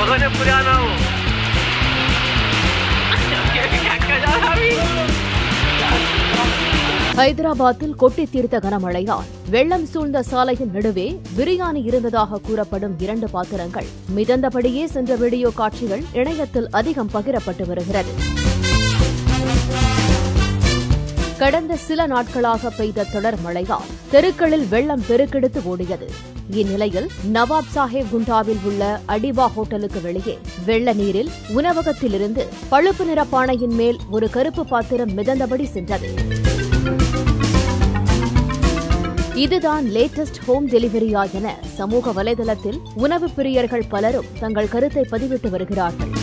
भगवान पुराना हो क्या कर रहा अभी ஹைதராபாத்தில் கொட்டி தீர்த்த கனமழையால் வெள்ளம் சூழ்ந்த சாலையின் நடுவே பிரியாணி இருந்ததாக கூறப்படும் இரண்டு பாத்திரங்கள் மிதந்தபடியே சென்ற வீடியோ காட்சிகள் இணையத்தில் அதிகம் பகிரப்பட்டு வருகிறது கடந்த சில நாட்களாக பெய்த தொடர் மழையால் தெருக்களில் வெள்ளம் பெருக்கெடுத்து ஓடியது இந்நிலையில் நவாப் சாஹேப் குண்டாவில் உள்ள அடிவா ஹோட்டலுக்கு வெளியே வெள்ள நீரில் உணவகத்திலிருந்து பழுப்பு நிற பானையின் மேல் ஒரு கருப்பு பாத்திரம் மிதந்தபடி சென்றது இதுதான் லேட்டஸ்ட் ஹோம் டெலிவரியா என சமூக வலைதளத்தில் உணவு பிரியர்கள் பலரும் தங்கள் கருத்தை பதிவிட்டு வருகிறார்கள்